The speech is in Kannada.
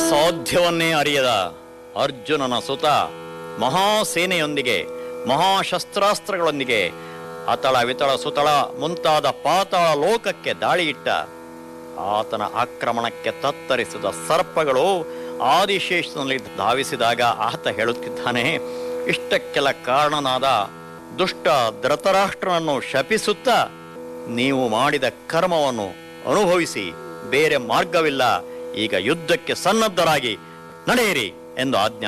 ಸಾಧ್ಯವನ್ನೇ ಅರಿಯದ ಅರ್ಜುನನ ಸುತ ಮಹಾಸೇನೆಯೊಂದಿಗೆ ಮಹಾಶಸ್ತ್ರಾಸ್ತ್ರಗಳೊಂದಿಗೆ ಅತಳ ವಿತಳ ಸುತಳ ಮುಂತಾದ ಪಾತಾಳ ಲೋಕಕ್ಕೆ ದಾಳಿಯಿಟ್ಟ ಆತನ ಆಕ್ರಮಣಕ್ಕೆ ತತ್ತರಿಸಿದ ಸರ್ಪಗಳು ಆದಿಶೇಷನಲ್ಲಿ ಧಾವಿಸಿದಾಗ ಆತ ಹೇಳುತ್ತಿದ್ದಾನೆ ಇಷ್ಟಕ್ಕೆಲ್ಲ ಕಾರಣನಾದ ದುಷ್ಟ ಧೃತರಾಷ್ಟ್ರನನ್ನು ಶಪಿಸುತ್ತಾ ನೀವು ಮಾಡಿದ ಕರ್ಮವನ್ನು ಅನುಭವಿಸಿ ಬೇರೆ ಮಾರ್ಗವಿಲ್ಲ ಈಗ ಯುದ್ಧಕ್ಕೆ ಸನ್ನದ್ಧರಾಗಿ ನಡೆಯಿರಿ ಎಂದು ಆಜ್ಞಾ